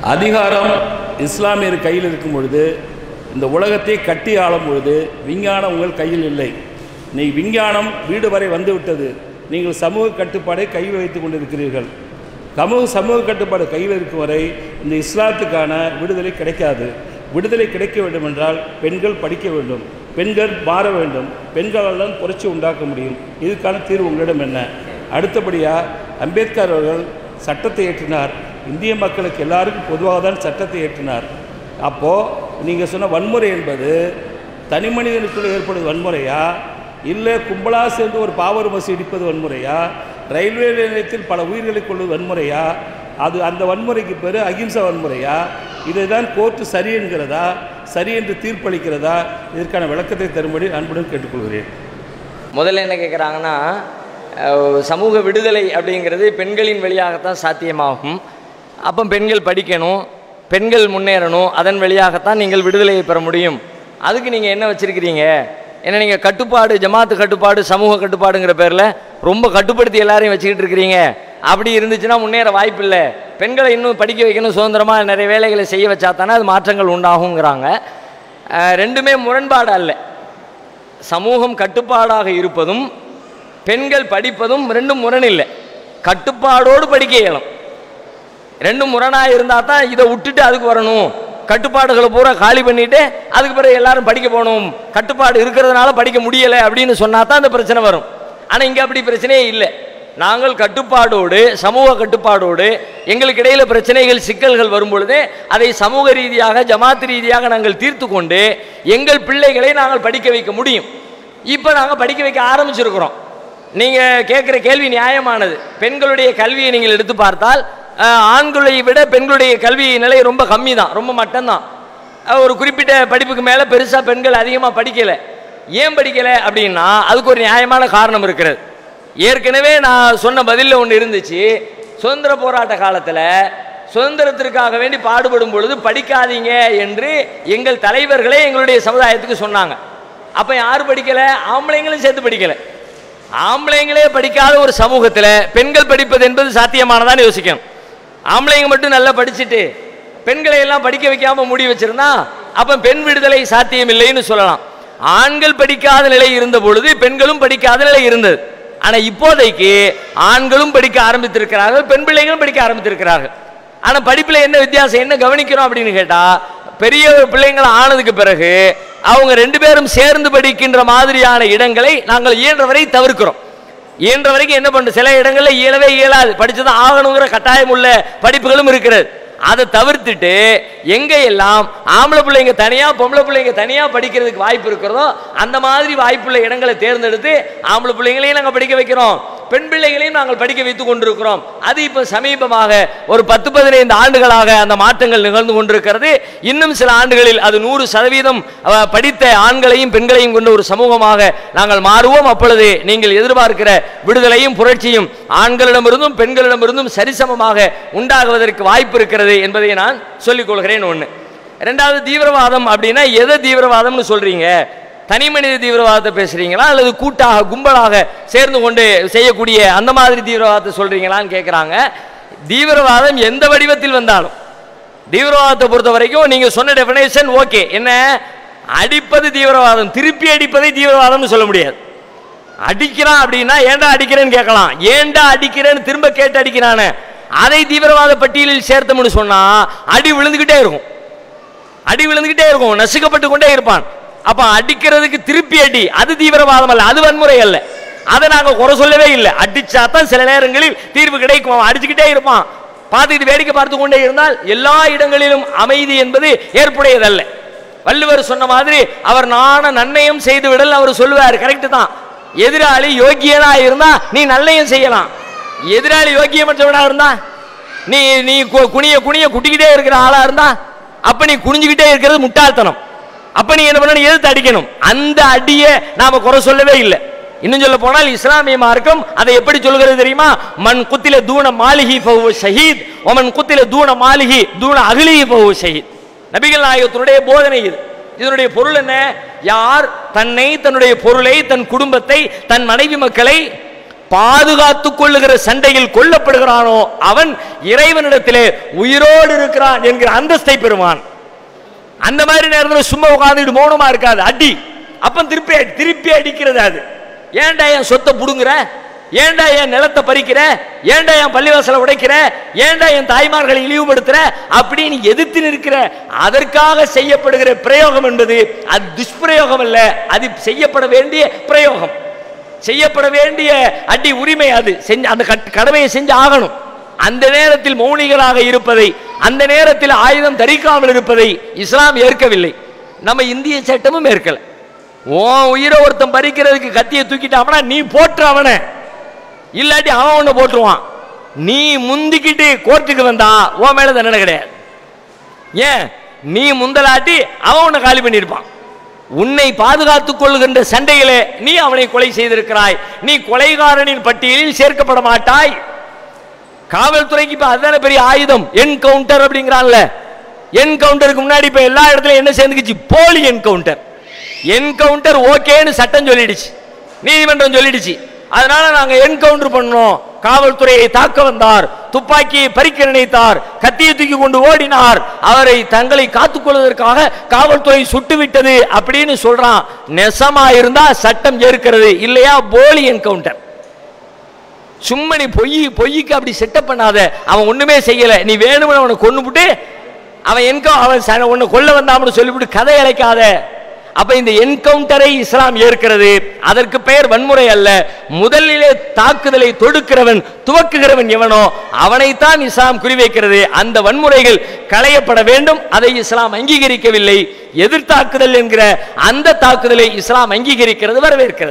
அதிகாரம் இஸ்லாமியர் கையில் இருக்கும் பொழுது இந்த உலகத்தை கட்டி ஆளும் பொழுது விஞ்ஞானம் உங்கள் கையில் இல்லை நீ விஞ்ஞானம் வீடு வரை வந்து விட்டது நீங்கள் சமூக கட்டுப்பாடை கையில் வைத்துக் கொண்டிருக்கிறீர்கள் சமூக சமூக கட்டுப்பாடு கையில் இருக்கும் வரை இந்த இஸ்லாத்துக்கான விடுதலை கிடைக்காது விடுதலை கிடைக்க வேண்டும் என்றால் பெண்கள் படிக்க வேண்டும் பெண்கள் மாற வேண்டும் பெண்களால் தான் புரட்சி உண்டாக்க முடியும் இதுக்கான தீர்வு உங்களிடம் என்ன அடுத்தபடியாக அம்பேத்கர் அவர்கள் சட்டத்தை ஏற்றினார் இந்திய மக்களுக்கு எல்லாருக்கும் பொதுவாக தான் சட்டத்தை ஏற்றினார் அப்போது நீங்கள் சொன்ன வன்முறை என்பது தனி மனிதனுக்குள் ஏற்படுவது வன்முறையா இல்லை கும்பலாக சேர்ந்து ஒரு பாவர் பஸ் இடிப்பது வன்முறையா ரயில்வே நிலையத்தில் பல உயிர்களை கொள்வது வன்முறையா அது அந்த வன்முறைக்கு பேர் அகிம்சை வன்முறையா இதை தான் கோர்ட்டு சரி என்கிறதா சரி என்று தீர்ப்பளிக்கிறதா இதற்கான விளக்கத்தை தரும்படி அன்புடன் கேட்டுக்கொள்கிறேன் முதல்ல என்ன கேட்குறாங்கன்னா சமூக விடுதலை அப்படிங்கிறது பெண்களின் வழியாகத்தான் சாத்தியமாகும் அப்போ பெண்கள் படிக்கணும் பெண்கள் முன்னேறணும் அதன் வழியாகத்தான் நீங்கள் விடுதலையை பெற முடியும் அதுக்கு நீங்கள் என்ன வச்சுருக்கிறீங்க ஏன்னா நீங்கள் கட்டுப்பாடு ஜமாத்து கட்டுப்பாடு சமூக கட்டுப்பாடுங்கிற பேரில் ரொம்ப கட்டுப்படுத்தி எல்லாரையும் வச்சுக்கிட்டு இருக்கிறீங்க அப்படி இருந்துச்சுன்னா முன்னேற வாய்ப்பு இல்லை பெண்களை இன்னும் படிக்க வைக்கணும் சுதந்திரமாக நிறைய வேலைகளை செய்ய வச்சா தானே அது மாற்றங்கள் உண்டாகுங்கிறாங்க அஹ் ரெண்டுமே முரண்பாடு அல்ல சமூகம் கட்டுப்பாடாக இருப்பதும் பெண்கள் படிப்பதும் ரெண்டும் முரண் இல்லை கட்டுப்பாடோடு படிக்க இயலும் ரெண்டும் முரணாக இருந்தால் தான் இதை விட்டுட்டு அதுக்கு வரணும் கட்டுப்பாடுகளை பூரா காலி பண்ணிட்டு அதுக்கு பிறகு எல்லாரும் படிக்க போகணும் கட்டுப்பாடு இருக்கிறதுனால படிக்க முடியலை அப்படின்னு சொன்னா தான் அந்த பிரச்சனை வரும் ஆனால் இங்கே அப்படி பிரச்சனையே இல்லை நாங்கள் கட்டுப்பாடோடு சமூக கட்டுப்பாடோடு எங்களுக்கு இடையில பிரச்சனைகள் சிக்கல்கள் வரும் பொழுது அதை சமூக ரீதியாக ஜமாத் ரீதியாக நாங்கள் தீர்த்து கொண்டு எங்கள் பிள்ளைகளை நாங்கள் படிக்க வைக்க முடியும் இப்போ நாங்கள் படிக்க வைக்க ஆரம்பிச்சிருக்கிறோம் நீங்கள் கேட்குற கேள்வி நியாயமானது பெண்களுடைய கல்வியை நீங்கள் எடுத்து பார்த்தால் அஹ், ஆண்களை விட பெண்களுடைய கல்வி நிலை ரொம்ப கம்மி தான் ரொம்ப மட்டம்தான் அஹ், ஒரு குறிப்பிட்ட படிப்புக்கு மேலே பெருசாக பெண்கள் அதிகமாக படிக்கலை ஏன் படிக்கலை அப்படின்னா அதுக்கு ஒரு நியாயமான காரணம் இருக்கிறது ஏற்கனவே நான் சொன்ன பதிலில் ஒன்று இருந்துச்சு சுதந்திர போராட்ட காலத்தில் சுதந்திரத்திற்காக வேண்டி பாடுபடும் பொழுது படிக்காதீங்க என்று எங்கள் தலைவர்களே எங்களுடைய சமுதாயத்துக்கு சொன்னாங்க அப்போ யார் படிக்கலை ஆம்பளைங்களும் சேர்த்து படிக்கலை ஆம்பளைங்களே படிக்காத ஒரு சமூகத்தில் பெண்கள் படிப்பது என்பது சாத்தியமானதான்னு யோசிக்கணும் ஆம்பளைங்க மட்டும் நல்லா படிச்சுட்டு பெண்களை எல்லாம் படிக்க வைக்காம மூடி வச்சிருந்தா அப்ப பெண் விடுதலை சாத்தியம் இல்லைன்னு சொல்லலாம் ஆண்கள் படிக்காத நிலை இருந்த பொழுது பெண்களும் படிக்காத நிலை இருந்தது ஆனா இப்போதைக்கு ஆண்களும் படிக்க ஆரம்பித்திருக்கிறார்கள் பெண் பிள்ளைகளும் படிக்க ஆரம்பித்திருக்கிறார்கள் ஆனா படிப்புல என்ன வித்தியாசம் என்ன கவனிக்கிறோம் அப்படின்னு கேட்டா பெரிய பிள்ளைங்கள் ஆனதுக்கு பிறகு அவங்க ரெண்டு பேரும் சேர்ந்து படிக்கின்ற மாதிரியான இடங்களை நாங்கள் இயன்றவரை தவிர்க்கிறோம் இயன்ற வரைக்கும் என்ன பண்ணுறது சில இடங்கள்ல இயலவே இயலாது படிச்சுதான் ஆகணுங்கிற கட்டாயம் உள்ள படிப்புகளும் இருக்கிறது அதை தவிர்த்துட்டு எங்க எல்லாம் ஆம்பளை பிள்ளைங்க தனியா பொம்பளை பிள்ளைங்க தனியா படிக்கிறதுக்கு வாய்ப்பு இருக்கிறதோ அந்த மாதிரி வாய்ப்புள்ள இடங்களை தேர்ந்தெடுத்து ஆம்பளை பிள்ளைங்களையும் நாங்கள் படிக்க வைக்கிறோம் பெண் பிள்ளைகளையும் நாங்கள் படிக்க வைத்துக் கொண்டிருக்கிறோம் அது இப்போ சமீபமாக ஒரு பத்து பதினைந்து ஆண்டுகளாக அந்த மாற்றங்கள் நிகழ்ந்து கொண்டிருக்கிறது இன்னும் சில ஆண்டுகளில் அது நூறு சதவீதம் அஹ், படித்த ஆண்களையும் பெண்களையும் கொண்ட ஒரு சமூகமாக நாங்கள் மாறுவோம் அப்பொழுது நீங்கள் எதிர்பார்க்கிற விடுதலையும் புரட்சியும் ஆண்களிடமிருந்தும் பெண்களிடமிருந்தும் சரிசமமாக உண்டாகுவதற்கு வாய்ப்பு இருக்கிறது என்பதை நான் சொல்லிக் கொள்கிறேன் ஒன்று ரெண்டாவது தீவிரவாதம் அப்படின்னா எதை தீவிரவாதம்னு சொல்றீங்க தனி மனித தீவிரவாதத்தை பேசுறீங்களா அல்லது கூட்டாக கும்பலாக சேர்ந்து கொண்டு செய்யக்கூடிய அந்த மாதிரி தீவிரவாதத்தை சொல்றீங்களான்னு கேட்குறாங்க தீவிரவாதம் எந்த வடிவத்தில் வந்தாலும் தீவிரவாதத்தை பொறுத்த வரைக்கும் நீங்க சொன்ன டெஃபினேஷன் ஓகே என்ன அடிப்பது தீவிரவாதம் திருப்பி அடிப்பதை தீவிரவாதம்னு சொல்ல முடியாது அடிக்கிறான் அப்படின்னா ஏன்டா அடிக்கிறேன்னு கேட்கலாம் ஏன்டா அடிக்கிறேன்னு திரும்ப கேட்டு அடிக்கிறானே அதை தீவிரவாத பட்டியலில் சேர்த்தோம்னு சொன்னா அடி விழுந்துகிட்டே இருக்கும் அடி விழுந்துகிட்டே இருக்கும் நசுக்கப்பட்டு கொண்டே இருப்பான் அப்ப அடிக்கிறதுக்கு திருப்பி அடி அது தீவிரவாதம் அல்ல அது வன்முறை அல்ல அதை நாங்க குறை சொல்லவே இல்லை அடிச்சா தான் சில நேரங்களில் தீர்வு கிடைக்கும் அவன் அடிச்சுக்கிட்டே இருப்பான் பார்த்துக்கிட்டு வேடிக்கை பார்த்து கொண்டே இருந்தால் எல்லா இடங்களிலும் அமைதி என்பது ஏற்புடையதல்ல வள்ளுவர் சொன்ன மாதிரி அவர் நாண நன்னயம் செய்து விடல் அவர் சொல்லுவார் கரெக்ட் தான் எதிராளி யோக்கியனா இருந்தா நீ நல்லையும் செய்யலாம் எதிராளி யோக்கியமற்றவனா இருந்தா நீ நீ கு- குனிய குனிய குட்டிக்கிட்டே இருக்கிற ஆளா இருந்தா அப்ப நீ குனிஞ்சுக்கிட்டே இருக்கிறது முட்டாள்தனம் அப்ப நீ என்ன பண்ணணும் எதிர்த்து அடிக்கணும் அந்த அடியை நாம குறை சொல்லவே இல்லை இன்னும் சொல்ல போனால் இஸ்லாமிய மார்க்கம் அதை எப்படி சொல்கிறது தெரியுமா மன் குத்தில தூண மாளிகி ஃபஹுவ ஷஹீத் ஒமன் குத்தில தூண மாளிகி தூண அகிலிஹி ஃபஹுவ ஷஹீத் நபிகள் நாயகத்தினுடைய போதனை இது இதனுடைய பொருள் என்ன யார் தன்னை தன்னுடைய பொருளை தன் குடும்பத்தை தன் மனைவி மக்களை பாதுகாத்துக் கொள்ளுகிற சண்டையில் கொல்லப்படுகிறானோ அவன் இறைவனிடத்திலே உயிரோடு இருக்கிறான் என்கிற அந்தஸ்தை பெறுவான் அந்த மாதிரி நேரத்தில் சும்மா உட்காந்துட்டு மௌனமா இருக்காது அடி அப்ப திருப்பி திருப்பி அடிக்கிறது அது ஏன்டா என் சொத்தை புடுங்குற ஏன்டா என் நிலத்தை பறிக்கிற ஏன்டா என் பள்ளிவாசலை உடைக்கிற ஏன்டா என் தாய்மார்களை இழிவுபடுத்துற அப்படின்னு எதிர்த்து நிற்கிற அதற்காக செய்யப்படுகிற பிரயோகம் என்பது அது துஷ்பிரயோகம் அல்ல அது செய்யப்பட வேண்டிய பிரயோகம் செய்யப்பட வேண்டிய அடி உரிமை அது செஞ்சு அந்த கட்- கடமையை செஞ்சு ஆகணும் அந்த நேரத்தில் மௌனிகளாக இருப்பதை அந்த நேரத்தில் ஆயுதம் தரிக்காமல் இருப்பதை இஸ்லாம் ஏற்கவில்லை நம்ம இந்திய சட்டமும் ஏற்கல உன் உயிரை ஒருத்தன் பறிக்கிறதுக்கு கத்தியை தூக்கிட்டாமனா நீ போற்று அவனை இல்லாட்டி அவன் ஒன்று போட்டுருவான் நீ முந்திக்கிட்டு கோர்ட்டுக்கு வந்தா உன் மேல தண்டனை கிடையாது ஏன் நீ முந்தலாட்டி அவன் உன்னை காலி பண்ணியிருப்பான் உன்னை பாதுகாத்துக் கொள்கின்ற சண்டையிலே நீ அவனை கொலை செய்திருக்கிறாய் நீ கொலைகாரனின் பட்டியலில் சேர்க்கப்பட மாட்டாய் காவல்துறைக்கு இப்ப அதுதானே பெரிய ஆயுதம் என்கவுண்டர் அப்படிங்கிறான்ல என்கவுண்டருக்கு முன்னாடி இப்ப எல்லா இடத்துலயும் என்ன சேர்ந்துக்குச்சு போலி என்கவுண்டர் என்கவுண்டர் ஓகேன்னு சட்டம் சொல்லிடுச்சு நீதிமன்றம் சொல்லிடுச்சு அதனால நாங்க என்கவுண்டர் பண்ணோம் காவல்துறையை தாக்க வந்தார் துப்பாக்கியை பறிக்க நினைத்தார் கத்தியை தூக்கி கொண்டு ஓடினார் அவரை தங்களை காத்துக்கொள்வதற்காக காவல்துறை சுட்டு விட்டது அப்படின்னு சொல்றான் நெசமா இருந்தா சட்டம் ஏற்கிறது இல்லையா போலி என்கவுண்டர் சும்மா நீ பொய் பொய்க்கு அப்படி செட்டப் பண்ணாத அவன் ஒண்ணுமே செய்யல நீ வேணும்னு அவனை கொன்னுபிட்டு அவன் என்கோ அவன் ச- உன்னை கொல்ல வந்தாம்னு சொல்லிவிட்டு கதை அழைக்காத அப்ப இந்த என்கவுண்டரை இஸ்லாம் ஏற்கிறது அதற்கு பெயர் வன்முறை அல்ல முதலிலே தாக்குதலை தொடுக்கிறவன் துவக்குகிறவன் எவனோ அவனைத்தான் இஸ்லாம் குறிவைக்கிறது அந்த வன்முறைகள் களையப்பட வேண்டும் அதை இஸ்லாம் அங்கீகரிக்கவில்லை எதிர்த்தாக்குதல் என்கிற அந்த தாக்குதலை இஸ்லாம் அங்கீகரிக்கிறது வரவேற்கிறது